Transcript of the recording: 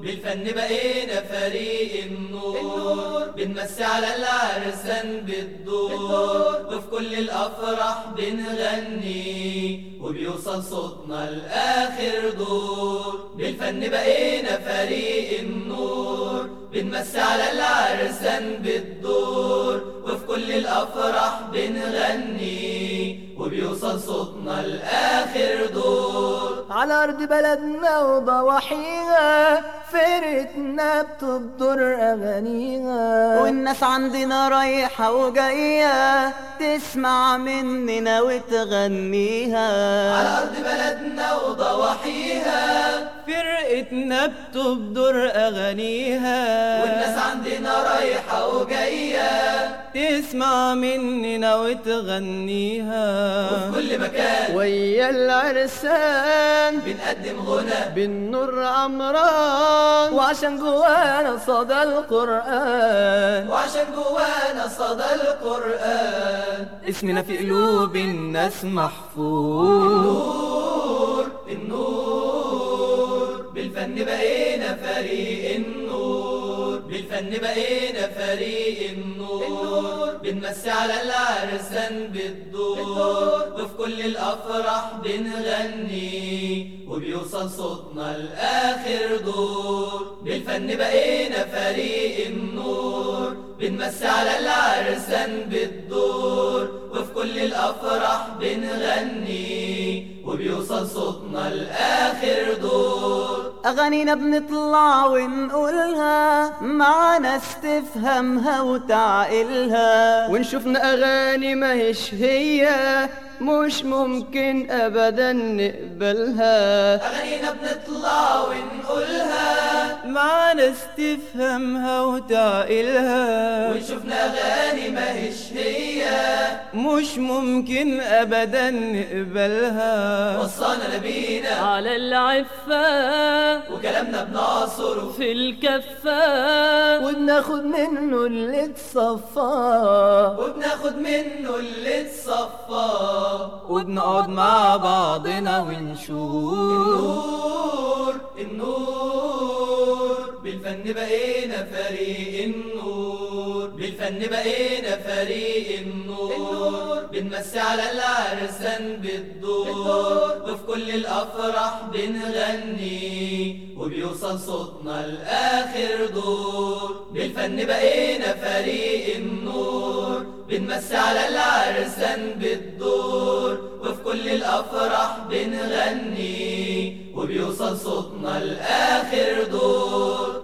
بالفن بقينا فريق النور بنمسي على العرسان بالدور وفي كل الأفراح بنغني وبيوصل صوتنا لآخر دور بالفن بقينا فريق النور بنمسي على العرسان بالدور وفي كل الأفراح بنغني وبيوصل صوتنا لآخر دور على أرض بلدنا وضواحيها فرقتنا بتبدر أغانيها والناس عندنا رايحة وجاية تسمع مننا وتغنيها على أرض بلدنا وضواحيها فرقتنا بتبدر أغانيها والناس عندنا رايحة وجاية تسمع مننا وتغنيها وفي كل مكان ويا العرسان بنقدم غنى بالنور عمران وعشان جوانا صدى القرآن وعشان جوانا صدى القرآن اسمنا في قلوب الناس محفوظ النور النور بالفن بقينا فريق النور بالفن بقينا فريق النور بنمسي على العرسان بالدور وفي كل الأفراح بنغني وبيوصل صوتنا لآخر دور بالفن بقينا فريق النور بنمسي على العرسان بالدور وفي كل الأفراح بنغني وبيوصل صوتنا لآخر دور أغانينا بنطلع ونقولها مع ناس تفهمها وتعقلها ونشوفنا أغاني ما هيش هي مش ممكن أبدا نقبلها أغانينا بنطلع ونقولها مع ناس تفهمها وتعقلها ونشوفنا أغاني ما هيش هي مش ممكن أبدا نقبلها وصانا نبينا على العفة وكلامنا بنعصره في الكفة وبناخد منه اللي اتصفى وبناخد منه اللي اتصفى وبنقعد مع بعضنا ونشوف النور النور بالفن بقينا فريق النور بالفن بقينا فريق النور بنمسي على العرسان بالدور وفي كل الأفراح بنغني وبيوصل صوتنا لآخر دور بالفن بقينا فريق النور بنمسي على العرسان بالدور وفي كل الأفراح بنغني وبيوصل صوتنا لآخر دور